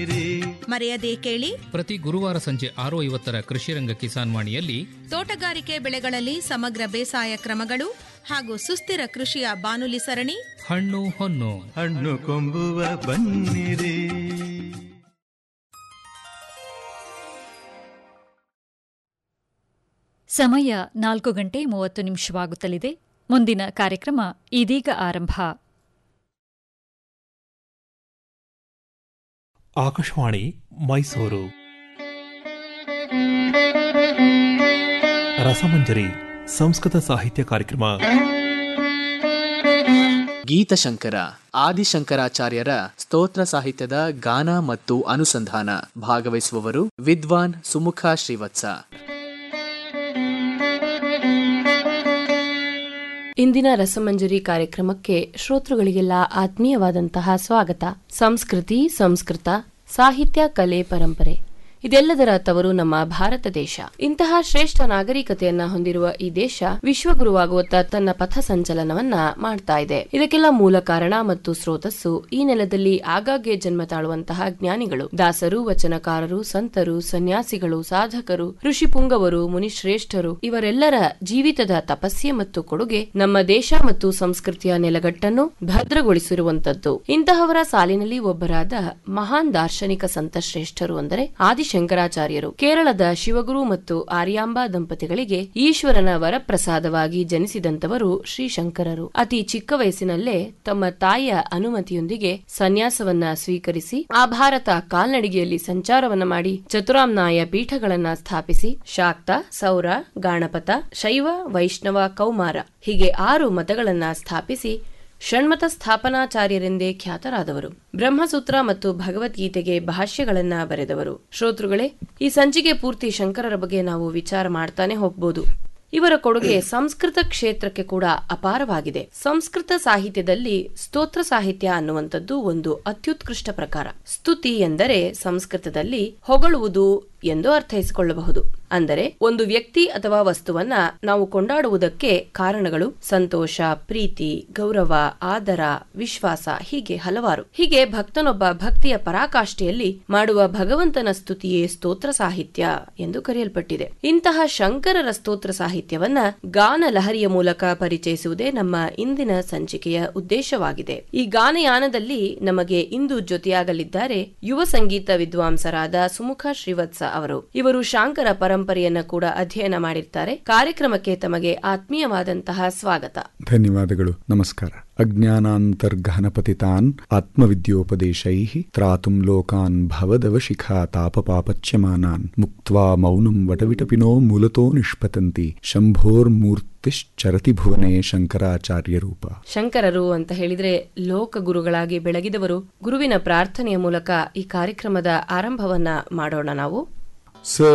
ಮರೆಯದೇ ಕೇಳಿ ಪ್ರತಿ ಗುರುವಾರ ಸಂಜೆ ಆರು ಐವತ್ತರ ಕೃಷಿರಂಗ ಕಿಸಾನ್ ವಾಣಿಯಲ್ಲಿ ತೋಟಗಾರಿಕೆ ಬೆಳೆಗಳಲ್ಲಿ ಸಮಗ್ರ ಬೇಸಾಯ ಕ್ರಮಗಳು ಹಾಗೂ ಸುಸ್ಥಿರ ಕೃಷಿಯ ಬಾನುಲಿ ಸರಣಿ ಹಣ್ಣು ಹೊನ್ನು ಹಣ್ಣು ಕೊಂಬುವ ಬನ್ನಿರಿ ಸಮಯ ನಾಲ್ಕು ಗಂಟೆ ಮೂವತ್ತು ನಿಮಿಷವಾಗುತ್ತಲಿದೆ ಮುಂದಿನ ಕಾರ್ಯಕ್ರಮ ಇದೀಗ ಆರಂಭ ಆಕಾಶವಾಣಿ ಮೈಸೂರು ರಸಮಂಜರಿ ಸಂಸ್ಕೃತ ಸಾಹಿತ್ಯ ಕಾರ್ಯಕ್ರಮ ಗೀತಶಂಕರ ಆದಿಶಂಕರಾಚಾರ್ಯರ ಸ್ತೋತ್ರ ಸಾಹಿತ್ಯದ ಗಾನ ಮತ್ತು ಅನುಸಂಧಾನ ಭಾಗವಹಿಸುವವರು ವಿದ್ವಾನ್ ಸುಮುಖ ಶ್ರೀವತ್ಸ ಇಂದಿನ ರಸಮಂಜರಿ ಕಾರ್ಯಕ್ರಮಕ್ಕೆ ಶ್ರೋತೃಗಳಿಗೆಲ್ಲ ಆತ್ಮೀಯವಾದಂತಹ ಸ್ವಾಗತ ಸಂಸ್ಕೃತಿ ಸಂಸ್ಕೃತ ಸಾಹಿತ್ಯ ಕಲೆ ಪರಂಪರೆ ಇದೆಲ್ಲದರ ತವರು ನಮ್ಮ ಭಾರತ ದೇಶ ಇಂತಹ ಶ್ರೇಷ್ಠ ನಾಗರಿಕತೆಯನ್ನ ಹೊಂದಿರುವ ಈ ದೇಶ ವಿಶ್ವಗುರುವಾಗುವತ್ತ ತನ್ನ ಪಥ ಸಂಚಲನವನ್ನ ಮಾಡ್ತಾ ಇದೆ ಇದಕ್ಕೆಲ್ಲ ಮೂಲ ಕಾರಣ ಮತ್ತು ಸ್ರೋತಸ್ಸು ಈ ನೆಲದಲ್ಲಿ ಆಗಾಗ್ಗೆ ಜನ್ಮ ತಾಳುವಂತಹ ಜ್ಞಾನಿಗಳು ದಾಸರು ವಚನಕಾರರು ಸಂತರು ಸನ್ಯಾಸಿಗಳು ಸಾಧಕರು ಋಷಿ ಪುಂಗವರು ಮುನಿಶ್ರೇಷ್ಠರು ಇವರೆಲ್ಲರ ಜೀವಿತದ ತಪಸ್ಯೆ ಮತ್ತು ಕೊಡುಗೆ ನಮ್ಮ ದೇಶ ಮತ್ತು ಸಂಸ್ಕೃತಿಯ ನೆಲಗಟ್ಟನ್ನು ಭದ್ರಗೊಳಿಸಿರುವಂತದ್ದು ಇಂತಹವರ ಸಾಲಿನಲ್ಲಿ ಒಬ್ಬರಾದ ಮಹಾನ್ ದಾರ್ಶನಿಕ ಸಂತಶ್ರೇಷ್ಠರು ಅಂದರೆ ಆದಿಶಂಕರಾಚಾರ್ಯರು ಕೇರಳದ ಶಿವಗುರು ಮತ್ತು ಆರ್ಯಾಂಬಾ ದಂಪತಿಗಳಿಗೆ ಈಶ್ವರನ ವರಪ್ರಸಾದವಾಗಿ ಜನಿಸಿದಂತವರು ಶ್ರೀಶಂಕರರು ಅತಿ ಚಿಕ್ಕ ವಯಸ್ಸಿನಲ್ಲೇ ತಮ್ಮ ತಾಯಿಯ ಅನುಮತಿಯೊಂದಿಗೆ ಸನ್ಯಾಸವನ್ನ ಸ್ವೀಕರಿಸಿ ಆ ಭಾರತ ಕಾಲ್ನಡಿಗೆಯಲ್ಲಿ ಸಂಚಾರವನ್ನ ಮಾಡಿ ಚತುರಾಮ್ನಾಯ ಪೀಠಗಳನ್ನ ಸ್ಥಾಪಿಸಿ ಶಾಕ್ತ ಸೌರ ಗಾಣಪತ ಶೈವ ವೈಷ್ಣವ ಕೌಮಾರ ಹೀಗೆ ಆರು ಮತಗಳನ್ನ ಸ್ಥಾಪಿಸಿ ಷಣ್ಮತ ಸ್ಥಾಪನಾಚಾರ್ಯರೆಂದೇ ಖ್ಯಾತರಾದವರು ಬ್ರಹ್ಮಸೂತ್ರ ಮತ್ತು ಭಗವದ್ಗೀತೆಗೆ ಭಾಷ್ಯಗಳನ್ನ ಬರೆದವರು ಶ್ರೋತೃಗಳೇ ಈ ಸಂಚಿಕೆ ಪೂರ್ತಿ ಶಂಕರರ ಬಗ್ಗೆ ನಾವು ವಿಚಾರ ಮಾಡ್ತಾನೆ ಹೋಗ್ಬೋದು ಇವರ ಕೊಡುಗೆ ಸಂಸ್ಕೃತ ಕ್ಷೇತ್ರಕ್ಕೆ ಕೂಡ ಅಪಾರವಾಗಿದೆ ಸಂಸ್ಕೃತ ಸಾಹಿತ್ಯದಲ್ಲಿ ಸ್ತೋತ್ರ ಸಾಹಿತ್ಯ ಅನ್ನುವಂಥದ್ದು ಒಂದು ಅತ್ಯುತ್ಕೃಷ್ಟ ಪ್ರಕಾರ ಸ್ತುತಿ ಎಂದರೆ ಸಂಸ್ಕೃತದಲ್ಲಿ ಹೊಗಳುವುದು ಎಂದು ಅರ್ಥೈಸಿಕೊಳ್ಳಬಹುದು ಅಂದರೆ ಒಂದು ವ್ಯಕ್ತಿ ಅಥವಾ ವಸ್ತುವನ್ನ ನಾವು ಕೊಂಡಾಡುವುದಕ್ಕೆ ಕಾರಣಗಳು ಸಂತೋಷ ಪ್ರೀತಿ ಗೌರವ ಆದರ ವಿಶ್ವಾಸ ಹೀಗೆ ಹಲವಾರು ಹೀಗೆ ಭಕ್ತನೊಬ್ಬ ಭಕ್ತಿಯ ಪರಾಕಾಷ್ಠೆಯಲ್ಲಿ ಮಾಡುವ ಭಗವಂತನ ಸ್ತುತಿಯೇ ಸ್ತೋತ್ರ ಸಾಹಿತ್ಯ ಎಂದು ಕರೆಯಲ್ಪಟ್ಟಿದೆ ಇಂತಹ ಶಂಕರರ ಸ್ತೋತ್ರ ಸಾಹಿತ್ಯವನ್ನ ಗಾನ ಲಹರಿಯ ಮೂಲಕ ಪರಿಚಯಿಸುವುದೇ ನಮ್ಮ ಇಂದಿನ ಸಂಚಿಕೆಯ ಉದ್ದೇಶವಾಗಿದೆ ಈ ಗಾನಯಾನದಲ್ಲಿ ನಮಗೆ ಇಂದು ಜೊತೆಯಾಗಲಿದ್ದಾರೆ ಯುವ ಸಂಗೀತ ವಿದ್ವಾಂಸರಾದ ಸುಮುಖ ಶ್ರೀವತ್ಸ ಅವರು ಇವರು ಶಾಂಕರ ಪರಂಪರೆಯನ್ನ ಕೂಡ ಅಧ್ಯಯನ ಮಾಡಿರ್ತಾರೆ ಕಾರ್ಯಕ್ರಮಕ್ಕೆ ತಮಗೆ ಆತ್ಮೀಯವಾದಂತಹ ಸ್ವಾಗತ ಧನ್ಯವಾದಗಳು ನಮಸ್ಕಾರ ಅಜ್ಞಾನಾಂತರ್ಗಹನಪತಿತಾನ್ ಆತ್ಮವಿದ್ಯೋಪದೇಶೈಃ ತ್ರಾತುಂ ಲೋಕಾನ್ ಭವದವಶಿಖಾ ತಾಪಪಾಪಚ್ಯಮಾನಾನ್ ಮುಕ್ತ್ವಾ ಮೌನಂ ವಟವಿಟಪಿನೋ ಮೂಲತೋ ನಿಷ್ಪತಂತಿ ಶಂಭೋರ್ಮೂರ್ತಿಶ್ಚರತಿ ಭುವನೆ ಶಂಕರಾಚಾರ್ಯ ರೂಪ ಶಂಕರರು ಅಂತ ಹೇಳಿದ್ರೆ ಲೋಕ ಗುರುಗಳಾಗಿ ಬೆಳಗಿದವರು ಗುರುವಿನ ಪ್ರಾರ್ಥನೆಯ ಮೂಲಕ ಈ ಕಾರ್ಯಕ್ರಮದ ಆರಂಭವನ್ನ ಮಾಡೋಣ ನಾವು ಸ